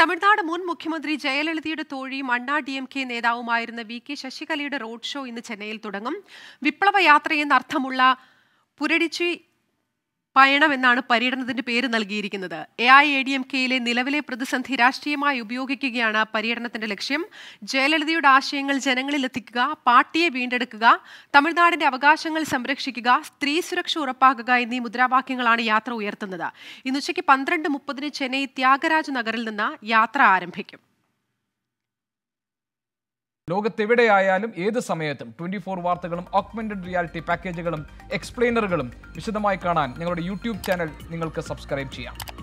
തമിഴ്നാട് മുൻ മുഖ്യമന്ത്രി ജയലളിതയുടെ തോഴിയും അണ്ണാ ഡി എം കെ നേതാവുമായിരുന്ന വി കെ ശശികലയുടെ റോഡ് ഷോ ഇന്ന് ചെന്നൈയിൽ തുടങ്ങും വിപ്ലവ യാത്രയെന്ന് അർത്ഥമുള്ള പുരടിച്ചി പയണം എന്നാണ് പര്യടനത്തിന്റെ പേര് നൽകിയിരിക്കുന്നത് A I A D M കെയിലെ നിലവിലെ പ്രതിസന്ധി രാഷ്ട്രീയമായി ഉപയോഗിക്കുകയാണ് പര്യടനത്തിന്റെ ലക്ഷ്യം ജയലളിതയുടെ ആശയങ്ങൾ ജനങ്ങളിൽ എത്തിക്കുക പാർട്ടിയെ വീണ്ടെടുക്കുക തമിഴ്നാടിന്റെ അവകാശങ്ങൾ സംരക്ഷിക്കുക സ്ത്രീ സുരക്ഷ ഉറപ്പാക്കുക എന്നീ മുദ്രാവാക്യങ്ങളാണ് യാത്ര ഉയർത്തുന്നത് ഇന്ന് ഉച്ചയ്ക്ക് പന്ത്രണ്ട് മുപ്പതിന് ചെന്നൈ ത്യാഗരാജ് നഗറിൽ നിന്ന് യാത്ര ആരംഭിക്കും ലോകത്തെവിടെയായാലും ഏത് സമയത്തും ട്വന്റി ഫോർ വാർത്തകളും ഓഗ്മെന്റഡ് റിയാലിറ്റി പാക്കേജുകളും എക്സ്പ്ലെയിനറുകളും വിശദമായി കാണാൻ ഞങ്ങളുടെ യൂട്യൂബ് ചാനൽ നിങ്ങൾക്ക് സബ്സ്ക്രൈബ് ചെയ്യാം